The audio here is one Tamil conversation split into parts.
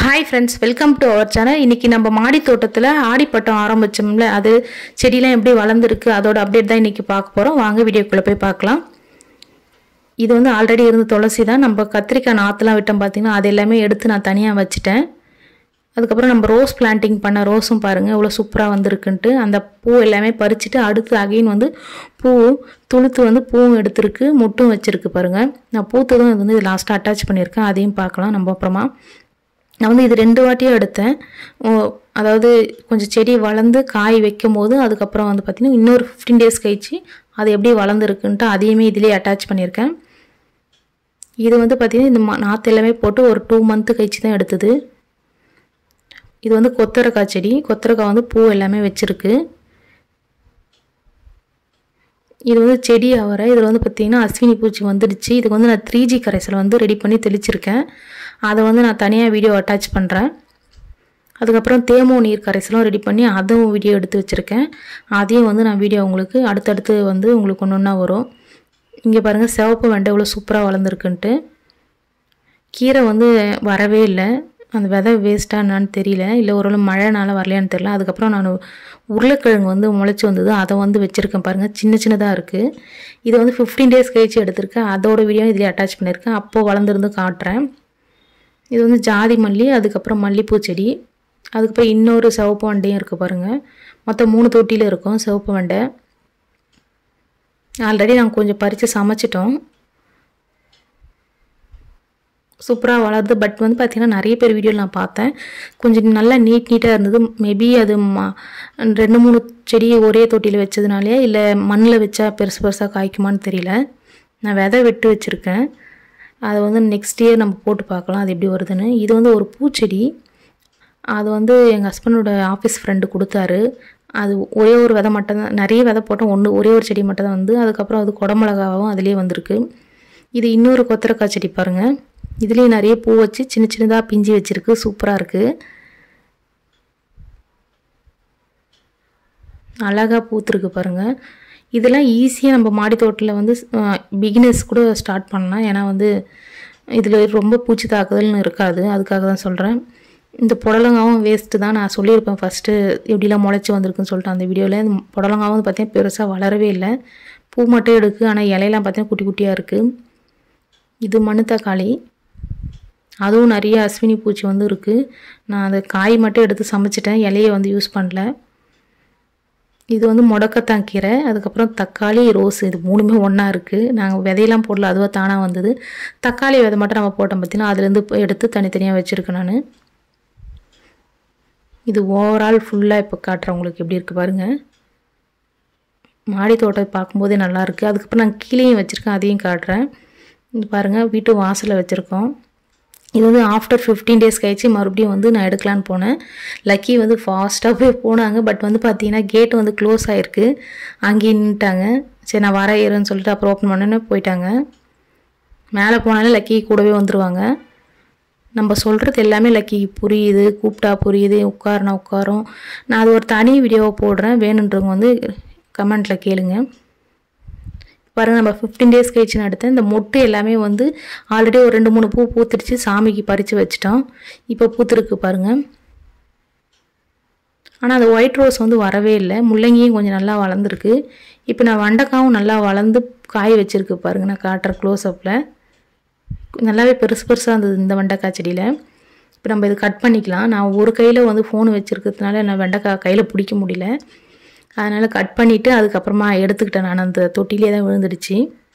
hi friends welcome to our channel இன்னைக்கு நம்ம மாடி தோட்டத்தில் ஆடிப்பட்டம் ஆரம்பிச்சோம்ல அது செடியெலாம் எப்படி வளர்ந்துருக்கு அதோட அப்டேட் தான் இன்னைக்கு பார்க்க போகிறோம் வாங்க வீடியோக்குள்ளே போய் பார்க்கலாம் இது வந்து ஆல்ரெடி இருந்த துளசி தான் நம்ம கத்திரிக்காய் நாற்றுலாம் விட்டோம் பார்த்தீங்கன்னா அது எல்லாமே எடுத்து நான் தனியாக வச்சுட்டேன் அதுக்கப்புறம் நம்ம ரோஸ் பிளான்டிங் பண்ண ரோஸும் பாருங்கள் எவ்வளோ சூப்பராக வந்திருக்குன்ட்டு அந்த பூ எல்லாமே பறிச்சுட்டு அடுத்து அகைன் வந்து பூ துளுத்து வந்து பூவும் எடுத்திருக்கு முட்டும் வச்சுருக்கு பாருங்கள் நான் பூத்ததும் இது வந்து லாஸ்ட்டாக அட்டாச் பண்ணியிருக்கேன் அதையும் பார்க்கலாம் நம்ம அப்புறமா நான் வந்து இது ரெண்டு வாட்டியும் எடுத்தேன் ஓ, அதாவது கொஞ்சம் செடி வளர்ந்து காய் வைக்கும் போது அதுக்கப்புறம் வந்து பார்த்திங்கன்னா இன்னொரு ஃபிஃப்டீன் டேஸ் கழிச்சு அது எப்படி வளர்ந்துருக்குன்ட்டு அதையுமே இதிலே அட்டாச் பண்ணியிருக்கேன் இது வந்து பார்த்திங்கன்னா இந்த மா- நாற்று எல்லாமே போட்டு ஒரு டூ மந்த்து கழிச்சு தான் எடுத்தது இது வந்து கொத்தரக்காய் செடி கொத்தரக்காய் வந்து பூ எல்லாமே வச்சிருக்கு இது வந்து செடி அவரை இதில் வந்து பார்த்திங்கன்னா அஸ்வினி பூச்சி வந்துடுச்சு இதுக்கு வந்து நான் த்ரீ ஜி கரைசல் வந்து ரெடி பண்ணி தெளிச்சிருக்கேன் அதை வந்து நான் தனியாக வீடியோ அட்டாச் பண்ணுறேன் அதுக்கப்புறம் தேமோ நீர் கரைசலும் ரெடி பண்ணி அதுவும் வீடியோ எடுத்து வச்சுருக்கேன் அதையும் வந்து நான் வீடியோ உங்களுக்கு அடுத்தடுத்து வந்து உங்களுக்கு ஒன்று ஒன்றா வரும் இங்கே பாருங்கள் சிவப்பு வெண்டை இவ்வளோ சூப்பராக வளர்ந்துருக்குன்ட்டு கீரை வந்து வரவே இல்லை அந்த விதை வேஸ்ட்டாக என்னான்னு தெரியல இல்லை ஒரு மழைனால வரலையான்னு தெரியல அதுக்கப்புறம் நான் உருளைக்கிழங்கு வந்து முளைச்சி வந்தது அதை வந்து வச்சுருக்கேன் பாருங்கள் சின்ன சின்னதாக இருக்குது இது வந்து ஃபிஃப்டீன் டேஸ் கழிச்சு எடுத்திருக்கேன் அதோட வீடியோ இதில் அட்டாச் பண்ணியிருக்கேன் அப்போது வளர்ந்துருந்து காட்டுறேன் இது வந்து ஜாதி மல்லி அதுக்கப்புறம் மல்லிப்பூ செடி அதுக்கப்புறம் இன்னொரு சிவப்பு வண்டையும் இருக்குது பாருங்கள் மொத்தம் மூணு தொட்டியில் இருக்கும் சிவப்பு வண்டை ஆல்ரெடி நாங்கள் கொஞ்சம் பறித்து சமைச்சிட்டோம் சூப்பராக வளருது பட் வந்து பார்த்திங்கன்னா நிறைய பேர் வீடியோவில் நான் பார்த்தேன் கொஞ்சம் நல்லா நீட் நீட்டாக இருந்தது மேபி அது மா ரெண்டு மூணு செடி ஒரே தொட்டியில் வச்சதுனாலே இல்லை மண்ணில் வச்சா பெருசு பெருசாக காய்க்குமான்னு தெரியல நான் விதை விட்டு வச்சுருக்கேன் அதை வந்து நெக்ஸ்ட் இயர் நம்ம போட்டு பார்க்கலாம் அது எப்படி வருதுன்னு இது வந்து ஒரு பூச்செடி அது வந்து எங்கள் ஹஸ்பண்டோட ஆஃபீஸ் ஃப்ரெண்டு கொடுத்தாரு அது ஒரே ஒரு விதை மட்டும் தான் நிறைய விதை போட்டோம் ஒன்று ஒரே ஒரு செடி மட்டும் தான் வந்து அதுக்கப்புறம் அது குடமிளகாவும் அதுலேயே வந்திருக்கு இது இன்னொரு கொத்தரக்காய் செடி பாருங்கள் இதுலேயும் நிறைய பூ வச்சு சின்ன சின்னதாக பிஞ்சு வச்சிருக்கு சூப்பராக இருக்குது அழகாக பூத்துருக்கு பாருங்கள் இதெல்லாம் ஈஸியாக நம்ம மாடி தோட்டத்தில் வந்து பிகினர்ஸ் கூட ஸ்டார்ட் பண்ணலாம் ஏன்னா வந்து இதில் ரொம்ப பூச்சி தாக்குதல்னு இருக்காது அதுக்காக தான் சொல்கிறேன் இந்த புடலங்காவும் வேஸ்ட்டு தான் நான் சொல்லியிருப்பேன் ஃபஸ்ட்டு எப்படிலாம் முளைச்சி வந்திருக்குன்னு சொல்லிட்டு அந்த வீடியோவில் இந்த புடலங்காவும் வந்து பார்த்தீங்கன்னா பெருசாக வளரவே இல்லை பூ மட்டும் எடுக்கு ஆனால் இலையெல்லாம் பார்த்தீங்கன்னா குட்டி குட்டியாக இருக்குது இது மண் தக்காளி அதுவும் நிறைய அஸ்வினி பூச்சி வந்து இருக்குது நான் அதை காய் மட்டும் எடுத்து சமைச்சிட்டேன் இலையை வந்து யூஸ் பண்ணல இது வந்து முடக்கத்தான் கீரை அதுக்கப்புறம் தக்காளி ரோஸ் இது மூணுமே ஒன்றா இருக்குது நாங்கள் விதையெல்லாம் போடல அதுவாக தானாக வந்தது தக்காளி விதை மட்டும் நம்ம போட்டோம் பார்த்தீங்கன்னா அதுலேருந்து எடுத்து தனித்தனியாக வச்சுருக்கேன் நான் இது ஓவரால் ஃபுல்லாக இப்போ காட்டுறேன் உங்களுக்கு எப்படி இருக்குது பாருங்கள் மாடி தோட்டத்தை பார்க்கும்போதே நல்லா இருக்குது அதுக்கப்புறம் நான் கீழேயும் வச்சுருக்கேன் அதையும் காட்டுறேன் இது பாருங்கள் வீட்டு வாசலில் வச்சுருக்கோம் இது வந்து ஆஃப்டர் ஃபிஃப்டீன் டேஸ் கழிச்சு மறுபடியும் வந்து நான் எடுக்கலான்னு போனேன் லக்கி வந்து ஃபாஸ்ட்டாக போய் போனாங்க பட் வந்து பார்த்தீங்கன்னா கேட் வந்து க்ளோஸ் ஆகிருக்கு அங்கேயே நின்ட்டாங்க சரி நான் வர இருன்னு சொல்லிட்டு அப்புறம் ஓப்பன் பண்ணேன்னு போயிட்டாங்க மேலே போனாலே லக்கி கூடவே வந்துடுவாங்க நம்ம சொல்கிறது எல்லாமே லக்கி புரியுது கூப்பிட்டா புரியுது உட்காருனா உட்காரும் நான் அது ஒரு தனி வீடியோவை போடுறேன் வேணுன்றவங்க வந்து கமெண்ட்டில் கேளுங்க பாருங்கள் நம்ம ஃபிஃப்டீன் டேஸ் கழிச்சு நான் எடுத்தேன் இந்த மொட்டு எல்லாமே வந்து ஆல்ரெடி ஒரு ரெண்டு மூணு பூ பூத்துருச்சு சாமிக்கு பறித்து வச்சிட்டோம் இப்போ பூத்துருக்கு பாருங்கள் ஆனால் அந்த ஒயிட் ரோஸ் வந்து வரவே இல்லை முள்ளங்கியும் கொஞ்சம் நல்லா வளர்ந்துருக்கு இப்போ நான் வெண்டைக்காவும் நல்லா வளர்ந்து காய வச்சிருக்கு பாருங்கள் நான் காட்டுற க்ளோஸ்அப்பில் நல்லாவே பெருசு பெருசாக இருந்தது இந்த வெண்டைக்காய் செடியில் இப்போ நம்ம இது கட் பண்ணிக்கலாம் நான் ஒரு கையில் வந்து ஃபோன் வச்சுருக்கிறதுனால நான் வெண்டைக்காய் கையில் பிடிக்க முடியல அதனால் கட் பண்ணிவிட்டு அதுக்கப்புறமா எடுத்துக்கிட்டேன் நான் அந்த தொட்டிலே தான் விழுந்துடுச்சு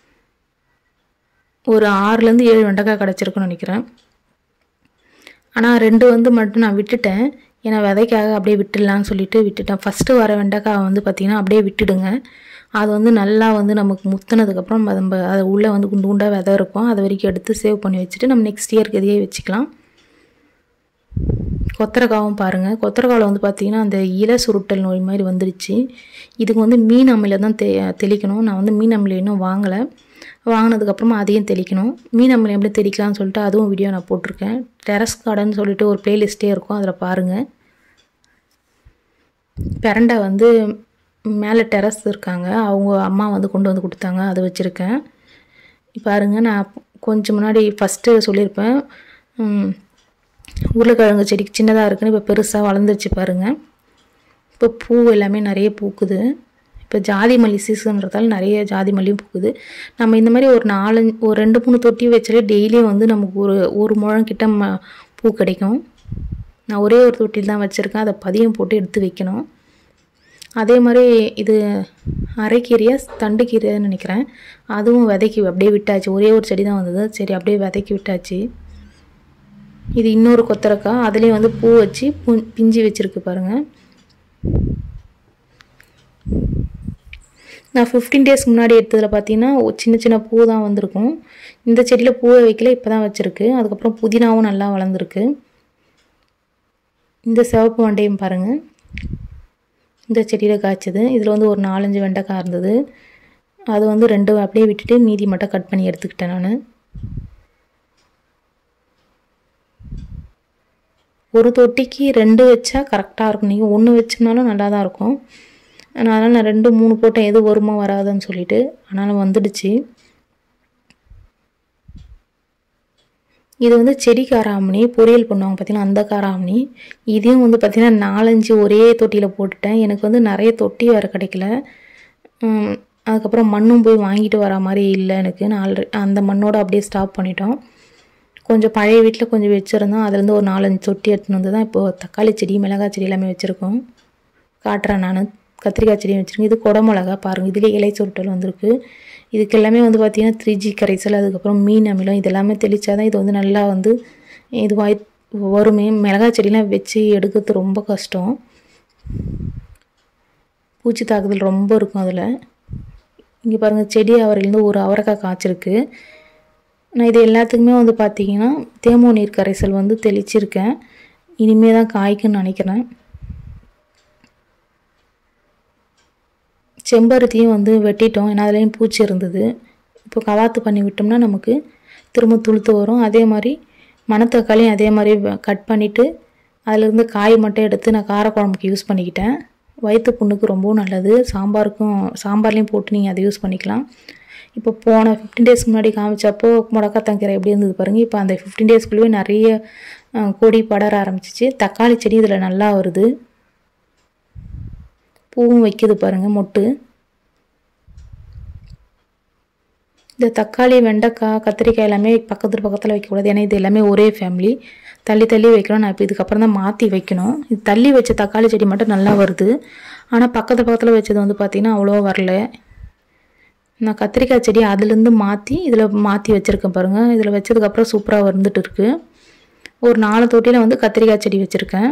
ஒரு ஆறுலேருந்து ஏழு வெண்டைக்காய் கிடச்சிருக்குன்னு நினைக்கிறேன் ஆனால் ரெண்டு வந்து மட்டும் நான் விட்டுட்டேன் ஏன்னா விதைக்காக அப்படியே விட்டுடலான்னு சொல்லிட்டு விட்டுட்டேன் ஃபஸ்ட்டு வர வெண்டைக்காய் வந்து பார்த்திங்கன்னா அப்படியே விட்டுடுங்க அது வந்து நல்லா வந்து நமக்கு முத்தினதுக்கப்புறம் நம்ம அது உள்ளே வந்து குண்டு குண்டாக விதை இருக்கும் அது வரைக்கும் எடுத்து சேவ் பண்ணி வச்சுட்டு நம்ம நெக்ஸ்ட் இயர்க்கு இதையே வச்சுக்கலாம் கொத்தரக்காவும் பாருங்கள் கொத்தரக்காவில் வந்து பார்த்திங்கன்னா அந்த இலை சுருட்டல் நோய் மாதிரி வந்துடுச்சு இதுக்கு வந்து மீன் அம்மையில் தான் தெ தெளிக்கணும் நான் வந்து மீன் அம்மையில் இன்னும் வாங்கலை வாங்கினதுக்கப்புறமா அதையும் தெளிக்கணும் மீன் அம்மையில் எப்படி தெளிக்கலாம்னு சொல்லிட்டு அதுவும் வீடியோ நான் போட்டிருக்கேன் டெரஸ் கார்டன் சொல்லிட்டு ஒரு பிளேலிஸ்ட்டே இருக்கும் அதில் பாருங்கள் பெரண்டை வந்து மேலே டெரஸ் இருக்காங்க அவங்க அம்மா வந்து கொண்டு வந்து கொடுத்தாங்க அதை வச்சுருக்கேன் பாருங்கள் நான் கொஞ்சம் முன்னாடி ஃபஸ்ட்டு சொல்லியிருப்பேன் ம், உருளைக்கிழங்கு செடி சின்னதாக இருக்குன்னு இப்போ பெருசாக வளர்ந்துருச்சு பாருங்கள் இப்போ பூ எல்லாமே நிறைய பூக்குது இப்போ ஜாதி மல்லி சீசன்றதால நிறைய ஜாதி மல்லியும் பூக்குது நம்ம இந்த மாதிரி ஒரு நாலஞ்சு ஒரு ரெண்டு மூணு தொட்டி வச்சாலே டெய்லியும் வந்து நமக்கு ஒரு ஒரு முழம் கிட்ட ம பூ கிடைக்கும் நான் ஒரே ஒரு தொட்டியில் தான் வச்சுருக்கேன் அதை பதியம் போட்டு எடுத்து வைக்கணும் அதே மாதிரி இது அரைக்கீரையா தண்டுக்கீரைன்னு நினைக்கிறேன் அதுவும் விதைக்கி அப்படியே விட்டாச்சு ஒரே ஒரு செடி தான் வந்தது சரி அப்படியே விதைக்கி விட்டாச்சு இது இன்னொரு கொத்தரக்காய் அதுலேயும் வந்து பூ வச்சு பூ பிஞ்சு வச்சுருக்கு பாருங்கள் நான் ஃபிஃப்டீன் டேஸ்க்கு முன்னாடி எடுத்ததில் பார்த்தீங்கன்னா ஒரு சின்ன சின்ன பூ தான் வந்திருக்கும் இந்த செடியில் பூவை வைக்கல இப்போ தான் வச்சுருக்கு அதுக்கப்புறம் புதினாவும் நல்லா வளர்ந்துருக்கு இந்த சிவப்பு வண்டையும் பாருங்கள் இந்த செடியில் காய்ச்சது இதில் வந்து ஒரு நாலஞ்சு வெண்டைக்காய் இருந்தது அது வந்து ரெண்டு அப்படியே விட்டுட்டு மீதி மட்டும் கட் பண்ணி எடுத்துக்கிட்டேன் நான் ஒரு தொட்டிக்கு ரெண்டு வச்சா கரெக்டாக இருக்கும் நீங்கள் ஒன்று வச்சனாலும் நல்லா தான் இருக்கும் அதனால் நான் ரெண்டு மூணு போட்டேன் எது வருமோ வராதுன்னு சொல்லிட்டு ஆனாலும் வந்துடுச்சு இது வந்து செடி காராமணி பொரியல் பண்ணுவாங்க பார்த்தீங்கன்னா அந்த காராமணி இதையும் வந்து பார்த்திங்கன்னா நாலஞ்சு ஒரே தொட்டியில் போட்டுட்டேன் எனக்கு வந்து நிறைய தொட்டி வேறு கிடைக்கல உம், அதுக்கப்புறம் மண்ணும் போய் வாங்கிட்டு வர மாதிரி இல்லை எனக்கு நான் ஆல்ரெடி அந்த மண்ணோட அப்படியே ஸ்டாப் பண்ணிட்டோம் கொஞ்சம் பழைய வீட்டில் கொஞ்சம் வச்சுருந்தோம் அதுலேருந்து ஒரு நாலஞ்சு தொட்டி எடுத்துன்னு வந்து தான் இப்போது தக்காளி செடி மிளகாய் செடி எல்லாமே வச்சுருக்கோம் காட்டுறேன் நான் கத்திரிக்காய் செடியும் வச்சுருக்கேன் இது குடமிளகா பாருங்கள் இதுலேயே இலை சுருட்டல் வந்திருக்கு இதுக்கு எல்லாமே வந்து பார்த்திங்கன்னா த்ரீ ஜி கரைசல் அதுக்கப்புறம் மீன் அமிலம் இது எல்லாமே தெளித்தா தான் இது வந்து நல்லா வந்து இதுவாய் வருமே மிளகாய் செடிலாம் வச்சு எடுக்கிறது ரொம்ப கஷ்டம் பூச்சி தாக்குதல் ரொம்ப இருக்கும் அதில் இங்கே பாருங்கள் செடி அவரையிலேருந்து ஒரு அவரைக்காய் காய்ச்சிருக்கு நான் இது எல்லாத்துக்குமே வந்து பார்த்தீங்கன்னா தேமோ நீர் கரைசல் வந்து தெளிச்சிருக்கேன் இனிமே தான் காய்க்குன்னு நினைக்கிறேன் செம்பருத்தியும் வந்து வெட்டிட்டோம் ஏன்னா அதுலேயும் பூச்சி இருந்தது இப்போ கவாத்து பண்ணி விட்டோம்னா நமக்கு திரும்ப துளுத்து வரும் அதே மாதிரி மணத்தக்காளியும் அதே மாதிரி கட் பண்ணிவிட்டு அதிலிருந்து காய் மட்டும் எடுத்து நான் காரக்குழம்புக்கு யூஸ் பண்ணிக்கிட்டேன் வயிற்று புண்ணுக்கு ரொம்பவும் நல்லது சாம்பாருக்கும் சாம்பார்லேயும் போட்டு நீங்கள் அதை யூஸ் பண்ணிக்கலாம் இப்போ போன ஃபிஃப்டீன் டேஸ்க்கு முன்னாடி காமிச்சப்போ முடக்காத்தங்கீரை எப்படி இருந்தது பாருங்கள் இப்போ அந்த ஃபிஃப்டீன் டேஸ்க்குள்ளேயே நிறைய அஹ், கொடி படர ஆரம்பிச்சிச்சு தக்காளி செடி இதில் நல்லா வருது பூவும் வைக்குது பாருங்கள் மொட்டு இந்த தக்காளி வெண்டைக்காய் கத்திரிக்காய் எல்லாமே பக்கத்து பக்கத்தில் வைக்கக்கூடாது ஏன்னா இது எல்லாமே ஒரே ஃபேமிலி தள்ளி தள்ளி வைக்கணும் நான் இப்போ இதுக்கப்புறம் தான் மாற்றி வைக்கணும் இது தள்ளி வச்ச தக்காளி செடி மட்டும் நல்லா வருது ஆனால் பக்கத்து பக்கத்தில் வச்சது வந்து பார்த்திங்கன்னா அவ்வளோவா வரல நான் கத்திரிக்காய் செடி அதுலேருந்து மாற்றி இதில் மாற்றி வச்சுருக்கேன் பாருங்கள் இதில் வச்சதுக்கப்புறம் சூப்பராக வந்துட்டு இருக்கு ஒரு நாலு தொட்டியில் வந்து கத்திரிக்காய் செடி வச்சுருக்கேன்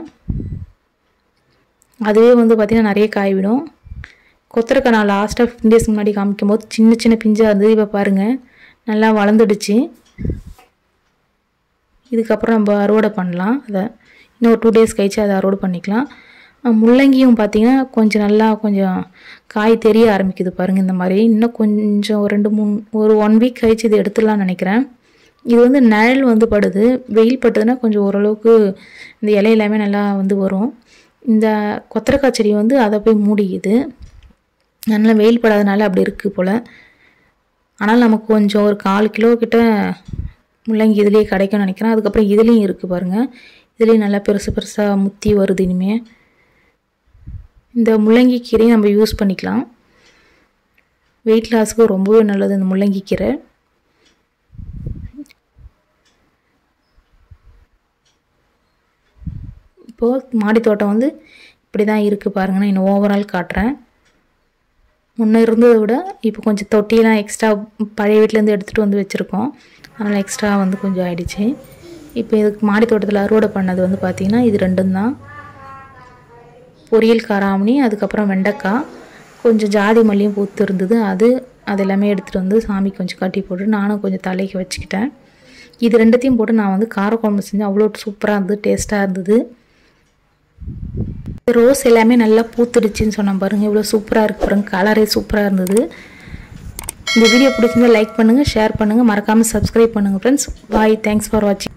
அதுவே வந்து பார்த்திங்கன்னா நிறைய காய் விடும் கொத்தரக்காய் நான் லாஸ்ட்டாக ஃபிஃப்டின் டேஸ்க்கு முன்னாடி காமிக்கும் போது சின்ன சின்ன பிஞ்சாக இருந்தது இப்போ பாருங்கள் நல்லா வளர்ந்துடுச்சு இதுக்கப்புறம் நம்ம அறுவடை பண்ணலாம் அதை இன்னும் ஒரு டூ டேஸ் கழிச்சு அதை அறுவடை பண்ணிக்கலாம் அஹ் முள்ளங்கியும் பார்த்தீங்கன்னா கொஞ்சம் நல்லா கொஞ்சம் காய் தெரிய ஆரம்பிக்குது பாருங்கள் இந்த மாதிரி இன்னும் கொஞ்சம் ஒரு ரெண்டு மூணு ஒரு ஒன் வீக் கழிச்சு இது எடுத்துடலாம்னு நினைக்கிறேன் இது வந்து நிழல் வந்து படுது வெயில் பட்டதுன்னா கொஞ்சம் ஓரளவுக்கு இந்த இலை எல்லாமே நல்லா வந்து வரும் இந்த கொத்தரக்காய் செடி வந்து அதை போய் மூடிக்குது அதனால் வெயில் படாதனால அப்படி இருக்குது போல் ஆனால் நமக்கு கொஞ்சம் ஒரு கால் கிலோ கிட்ட முள்ளங்கி இதுலேயே கிடைக்கும்னு நினைக்கிறேன் அதுக்கப்புறம் இதுலேயும் இருக்குது பாருங்கள் இதுலேயும் நல்லா பெருசு பெருசாக முத்தி வருது இனிமே இந்த முள்ளங்கி கீரையை நம்ம யூஸ் பண்ணிக்கலாம் வெயிட் லாஸுக்கு ரொம்பவே நல்லது இந்த முள்ளங்கி கீரை இப்போது மாடி தோட்டம் வந்து இப்படி தான் இருக்குது பாருங்க நான் இன்னும் ஓவரால் காட்டுறேன் முன்னே இருந்ததை விட இப்போ கொஞ்சம் தொட்டியெல்லாம் எக்ஸ்ட்ரா பழைய வீட்டிலேருந்து எடுத்துகிட்டு வந்து வச்சுருக்கோம் அதனால் எக்ஸ்ட்ரா வந்து கொஞ்சம் ஆயிடுச்சு இப்போ இதுக்கு மாடி தோட்டத்தில் அறுவடை பண்ணது வந்து பார்த்திங்கன்னா இது ரெண்டும் தான் பொரியல் காராமணி அதுக்கப்புறம் வெண்டைக்காய் கொஞ்சம் ஜாதி மல்லியும் பூத்து இருந்தது அது அது எல்லாமே எடுத்துகிட்டு வந்து சாமி கொஞ்சம் கட்டி போட்டு நானும் கொஞ்சம் தலைக்கு வச்சுக்கிட்டேன் இது ரெண்டுத்தையும் போட்டு நான் வந்து காரக்குழம்பு செஞ்சேன் அவ்வளோ சூப்பராக இருந்தது டேஸ்ட்டாக இருந்தது ரோஸ் எல்லாமே நல்லா பூத்துடுச்சுன்னு சொன்னேன் பாருங்கள் இவ்வளோ சூப்பராக இருக்கு பாருங்க கலரே சூப்பராக இருந்தது இந்த வீடியோ பிடிச்சிருந்தா லைக் பண்ணுங்கள் ஷேர் பண்ணுங்கள் மறக்காமல் சப்ஸ்கிரைப் பண்ணுங்கள் ஃப்ரெண்ட்ஸ் பாய் தேங்க்ஸ் ஃபார் வாட்சிங்